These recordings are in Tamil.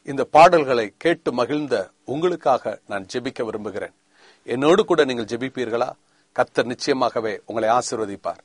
இந்த பாடல்களை கேட்டு மகிழ்ந்த உங்களுக்காக நான் ஜெபிக்க விரும்புகிறேன் என்னோடு கூட நீங்கள் ஜெபிப்பீர்களா கர்த்தர் நிச்சயமாகவே உங்களை ஆசீர்வதிப்பார்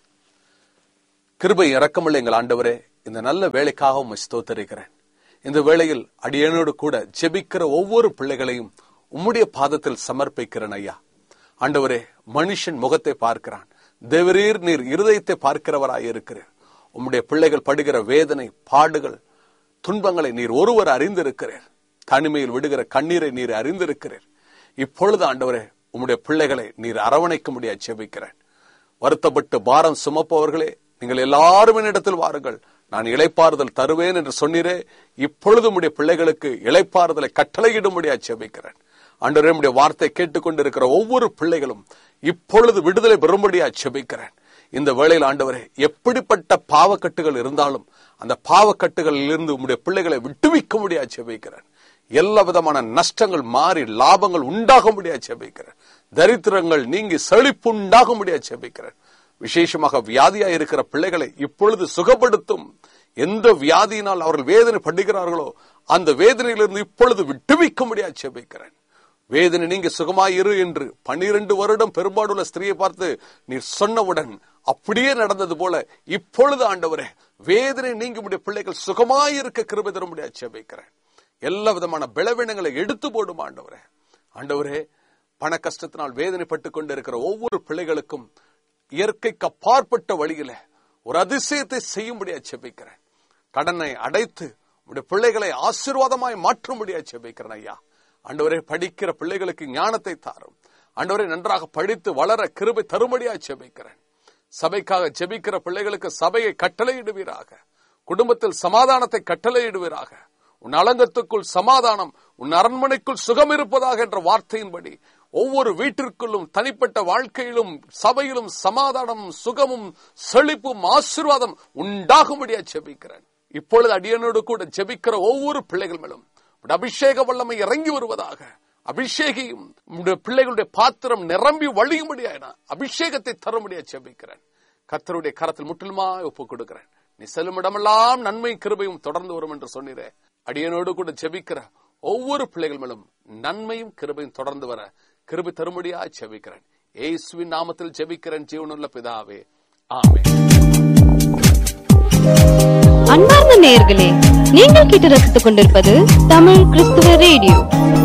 கிருபை இறக்கமுள்ள எங்கள் ஆண்டவரே இந்த நல்ல வேலைக்காக உம்மை ஸ்தோத்தரிக்கிறேன் இந்த வேளையில் அடியனோடு கூட ஜெபிக்கிற ஒவ்வொரு பிள்ளைகளையும் உம்முடைய பாதத்தில் சமர்ப்பிக்கிறேன் ஐயா ஆண்டவரே மனுஷன் முகத்தை பார்க்கிறான் தேவரீர் நீர் இருதயத்தை பார்க்கிறவராய் இருக்கிறீர் உம்முடைய பிள்ளைகள் படுகிற வேதனை பாடுகள் துன்பங்களை நீர் ஒருவர் அறிந்திருக்கிறீர் தனிமையில் விடுகிற கண்ணீரை நீர் அறிந்திருக்கிறீர் இப்பொழுது ஆண்டவரே உம்முடைய பிள்ளைகளை நீர் அரவணைக்க முடியாது செபிக்கிறேன் வருத்தப்பட்டு பாரம் சுமப்பவர்களே நீங்கள் எல்லாரும் என்னிடத்தில் வாருங்கள் நான் இளைப்பாறுதல் தருவேன் என்று சொன்னீரே இப்பொழுது உம்முடைய பிள்ளைகளுக்கு இளைப்பாறுதலை கட்டளையிடும்படியா செபிக்கிறேன் ஆண்டவரே உம்முடைய வார்த்தை கேட்டுக்கொண்டிருக்கிற ஒவ்வொரு பிள்ளைகளும் இப்பொழுது விடுதலை பெறும்படியா செபிக்கிறேன் இந்த வேளையில் ஆண்டவரே எப்படிப்பட்ட பாவக்கட்டுகள் இருந்தாலும் அந்த பாவக்கட்டுகளில் இருந்து உம்முடைய பிள்ளைகளை விட்டுவிக்க முடியா செபிக்கிறேன் எல்லா விதமான நஷ்டங்கள் மாறி லாபங்கள் உண்டாக முடியா செபிக்கிறேன் தரித்திரங்கள் நீங்கி செழிப்பு உண்டாக முடியா செபிக்கிறேன் விசேஷமாக வியாதியா இருக்கிற பிள்ளைகளை இப்பொழுது சுகப்படுத்தும் எந்த வியாதியினால் அவர்கள் வேதனை படுகிறார்களோ அந்த வேதனையிலிருந்து இப்பொழுது விட்டுவிக்க முடியாது செபிக்கிறேன் வேதனை நீங்க சுகமாயிரு என்று பனிரெண்டு வருடம் பெரும்பாடுள்ள ஸ்திரியை பார்த்து நீர் சொன்னவுடன் அப்படியே நடந்தது போல இப்பொழுது ஆண்டவரே வேதனை நீங்க உடைய பிள்ளைகள் சுகமாயிருக்க கிருபை தர முடியாது செபிக்கிறேன் எல்லா விதமான பலவீனங்களை எடுத்து போடும் ஆண்டவரே ஆண்டவரே பண கஷ்டத்தினால் வேதனைப்பட்டு கொண்டிருக்கிற ஒவ்வொரு பிள்ளைகளுக்கும் இயற்கைக்கு அப்பாற்பட்ட வழியில ஒரு அதிசயத்தை செய்யும்படியா செபிக்கிறேன் கடனை அடைத்து உடைய பிள்ளைகளை ஆசீர்வாதமாய் மாற்றும்படியா செபிக்கிறேன் ஐயா ஆண்டவரே படிக்கிற பிள்ளைகளுக்கு ஞானத்தை தாரும் ஆண்டவரே நன்றாக படித்து வளர கிருபை தரும்படியா செபிக்கிறேன் சபைக்காக ஜெபிக்கிற பிள்ளைகளுக்கு சபையை கட்டளையிடுவீராக குடும்பத்தில் சமாதானத்தை கட்டளையிடுவீராக உன் அலங்கத்துக்குள் சமாதானம் உன் அரண்மனைக்குள் சுகம் இருப்பதாக என்ற வார்த்தையின்படி ஒவ்வொரு வீட்டிற்குள்ளும் தனிப்பட்ட வாழ்க்கையிலும் சபையிலும் சமாதானமும் சுகமும் செழிப்பும் ஆசீர்வாதம் உண்டாகும்படியா ஜெபிக்கிறேன் இப்பொழுது அடியனோடு கூட ஜெபிக்கிற ஒவ்வொரு பிள்ளைகள் மேலும் உம்முடைய அபிஷேக வல்லமை இறங்கி வருவதாக அபிஷேகியும் உம்முடைய பிள்ளைகளுடைய பாத்திரம் நிரம்பி வழியும்படியா நான் அபிஷேகத்தை தரும்படியா ஜெபிக்கிறேன் கர்த்தருடைய கரத்தில் முற்றிலுமாய் ஒப்புக் கொடுக்கிறேன் நீ செல்லும் இடமெல்லாம் நன்மை கிருபையும் தொடர்ந்து வரும் என்று சொன்னீரே அடியனோடு கூட ஜெபிக்கிற ஒவ்வொரு பிள்ளைகள் மேலும் நன்மையும் கிருபையும் தொடர்ந்து வர கிருபை தரும்படியா ஜெபிக்கிறேன் ஏசுவின் நாமத்தில் ஜெபிக்கிறேன் ஜீவனுள்ள பிதாவே ஆமென் அன்பார்ந்த நேயர்களே நீங்கள் கேட்டு ரசித்துக் கொண்டிருப்பது தமிழ் கிறிஸ்துவ ரேடியோ